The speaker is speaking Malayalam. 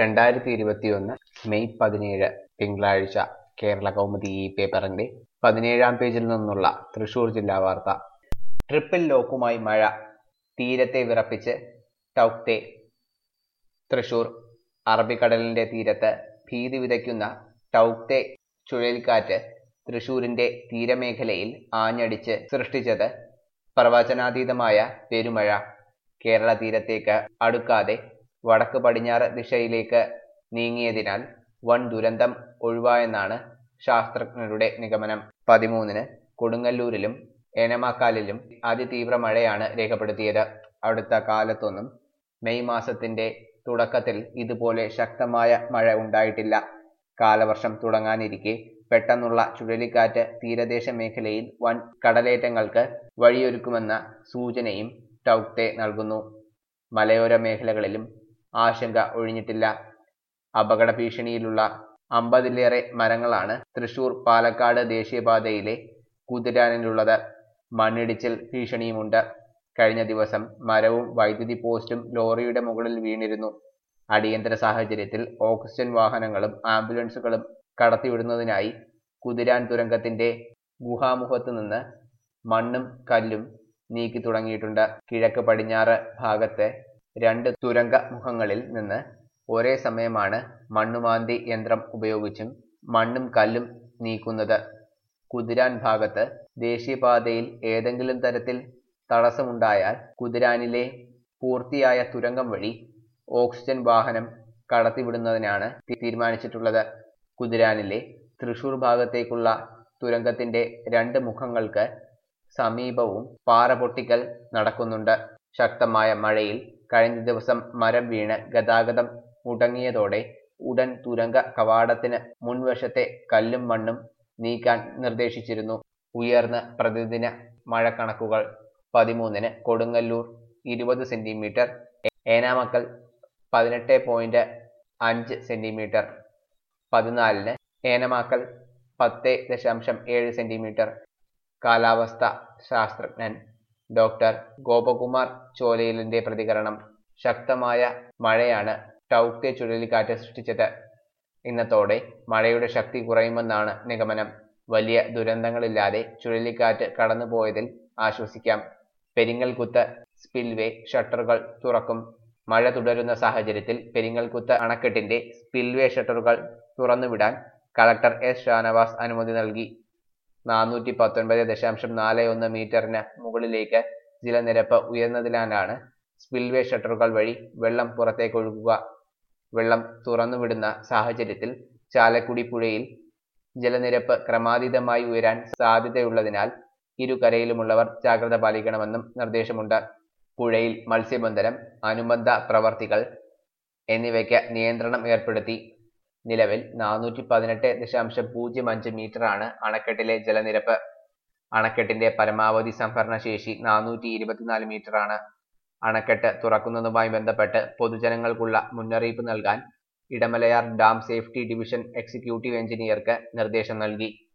രണ്ടായിരത്തി ഇരുപത്തിയൊന്ന് മെയ് പതിനേഴ് തിങ്കളാഴ്ച കേരള കൗമുദി ഈ പേപ്പറിന്റെ പതിനേഴാം പേജിൽ നിന്നുള്ള തൃശൂർ ജില്ലാ വാർത്ത ട്രിപ്പിൾ ലോക്കുമായി മഴ തീരത്തെ വിറപ്പിച്ച് ടൗക്തെ തൃശൂർ അറബിക്കടലിന്റെ തീരത്ത് ഭീതി വിതയ്ക്കുന്ന ടൗക്തെ ചുഴലിക്കാറ്റ് തൃശൂരിന്റെ തീരമേഖലയിൽ ആഞ്ഞടിച്ച് സൃഷ്ടിച്ചത് പ്രവചനാതീതമായ പെരുമഴ കേരള തീരത്തേക്ക് അടുക്കാതെ വടക്ക് പടിഞ്ഞാറ് ദിശയിലേക്ക് നീങ്ങിയതിനാൽ വൻ ദുരന്തം ഒഴിവായെന്നാണ് ശാസ്ത്രജ്ഞരുടെ നിഗമനം പതിമൂന്നിന് കൊടുങ്ങല്ലൂരിലും ഏനമാക്കാലിലും അതിതീവ്ര മഴയാണ് രേഖപ്പെടുത്തിയത് അടുത്ത കാലത്തൊന്നും മെയ് മാസത്തിന്റെ തുടക്കത്തിൽ ഇതുപോലെ ശക്തമായ മഴ ഉണ്ടായിട്ടില്ല കാലവർഷം തുടങ്ങാനിരിക്കെ പെട്ടെന്നുള്ള ചുഴലിക്കാറ്റ് തീരദേശ മേഖലയിൽ വൻ കടലേറ്റങ്ങൾക്ക് വഴിയൊരുക്കുമെന്ന സൂചനയും ടൗക്തെ നൽകുന്നു മലയോര മേഖലകളിലും ആശങ്ക ഒഴിഞ്ഞിട്ടില്ല അപകട ഭീഷണിയിലുള്ള അമ്പതിലേറെ മരങ്ങളാണ് തൃശൂർ പാലക്കാട് ദേശീയപാതയിലെ കുതിരാനിലുള്ളത് മണ്ണിടിച്ചിൽ ഭീഷണിയുമുണ്ട് കഴിഞ്ഞ ദിവസം മരവും വൈദ്യുതി പോസ്റ്റും ലോറിയുടെ മുകളിൽ വീണിരുന്നു അടിയന്തര സാഹചര്യത്തിൽ ഓക്സിജൻ വാഹനങ്ങളും ആംബുലൻസുകളും കടത്തിവിടുന്നതിനായി കുതിരാൻ തുരങ്കത്തിന്റെ ഗുഹാമുഖത്ത് നിന്ന് മണ്ണും കല്ലും നീക്കി തുടങ്ങിയിട്ടുണ്ട് കിഴക്ക് പടിഞ്ഞാറ് ഭാഗത്തെ രണ്ട് തുരങ്ക മുഖങ്ങളിൽ നിന്ന് ഒരേ സമയമാണ് മണ്ണുമാന്തി യന്ത്രം ഉപയോഗിച്ചും മണ്ണും കല്ലും നീക്കുന്നത് കുതിരാൻ ഭാഗത്ത് ദേശീയപാതയിൽ ഏതെങ്കിലും തരത്തിൽ തടസ്സമുണ്ടായാൽ കുതിരാനിലെ പൂർത്തിയായ തുരങ്കം വഴി ഓക്സിജൻ വാഹനം കടത്തിവിടുന്നതിനാണ് തീരുമാനിച്ചിട്ടുള്ളത് കുതിരാനിലെ തൃശൂർ ഭാഗത്തേക്കുള്ള തുരങ്കത്തിന്റെ രണ്ട് മുഖങ്ങൾക്ക് സമീപവും പാറ പൊട്ടിക്കൽ നടക്കുന്നുണ്ട് ശക്തമായ മഴയിൽ കഴിഞ്ഞ ദിവസം മരം വീണ് ഗതാഗതം മുടങ്ങിയതോടെ ഉടൻ തുരങ്ക കവാടത്തിന് മുൻവശത്തെ കല്ലും മണ്ണും നീക്കാൻ നിർദ്ദേശിച്ചിരുന്നു ഉയർന്ന പ്രതിദിന മഴ കണക്കുകൾ പതിമൂന്നിന് കൊടുങ്ങല്ലൂർ ഇരുപത് സെന്റിമീറ്റർ ഏനാമക്കൽ പതിനെട്ട് പോയിന്റ് അഞ്ച് സെന്റിമീറ്റർ പതിനാലിന് ഏനമാക്കൽ പത്ത് ദശാംശം ഏഴ് സെന്റിമീറ്റർ കാലാവസ്ഥ ശാസ്ത്രജ്ഞൻ ഡോക്ടർ ഗോപകുമാർ ചോലയിലിന്റെ പ്രതികരണം ശക്തമായ മഴയാണ് ടൗക്തെ ചുഴലിക്കാറ്റ് സൃഷ്ടിച്ചത് ഇന്നത്തോടെ മഴയുടെ ശക്തി കുറയുമെന്നാണ് നിഗമനം വലിയ ദുരന്തങ്ങളില്ലാതെ ചുഴലിക്കാറ്റ് കടന്നുപോയതിൽ ആശ്വസിക്കാം പെരിങ്ങൽകുത്ത് സ്പിൽവേ ഷട്ടറുകൾ തുറക്കും മഴ തുടരുന്ന സാഹചര്യത്തിൽ പെരിങ്ങൽകുത്ത് അണക്കെട്ടിന്റെ സ്പിൽവേ ഷട്ടറുകൾ തുറന്നുവിടാൻ കളക്ടർ എസ് ഷാനവാസ് അനുമതി നൽകി നാനൂറ്റി പത്തൊൻപത് ദശാംശം നാല് ഒന്ന് മീറ്ററിന് മുകളിലേക്ക് ജലനിരപ്പ് ഉയർന്നതിനാലാണ് സ്പിൽവേ ഷട്ടറുകൾ വഴി വെള്ളം പുറത്തേക്ക് ഒഴുകുക വെള്ളം തുറന്നുവിടുന്ന സാഹചര്യത്തിൽ ചാലക്കുടി പുഴയിൽ ജലനിരപ്പ് ക്രമാതീതമായി ഉയരാൻ സാധ്യതയുള്ളതിനാൽ ഇരുകരയിലുമുള്ളവർ ജാഗ്രത പാലിക്കണമെന്നും നിർദ്ദേശമുണ്ട് പുഴയിൽ മത്സ്യബന്ധനം അനുബന്ധ പ്രവർത്തികൾ എന്നിവയ്ക്ക് നിയന്ത്രണം ഏർപ്പെടുത്തി നിലവിൽ നാനൂറ്റി പതിനെട്ട് ദശാംശം പൂജ്യം അഞ്ച് മീറ്ററാണ് അണക്കെട്ടിലെ ജലനിരപ്പ് അണക്കെട്ടിന്റെ പരമാവധി സംഭരണ ശേഷി നാനൂറ്റി ഇരുപത്തിനാല് മീറ്ററാണ് അണക്കെട്ട് തുറക്കുന്നതുമായി ബന്ധപ്പെട്ട് പൊതുജനങ്ങൾക്കുള്ള മുന്നറിയിപ്പ് നൽകാൻ Idamalayar dam safety division executive എഞ്ചിനീയർക്ക് നിർദ്ദേശം നൽകി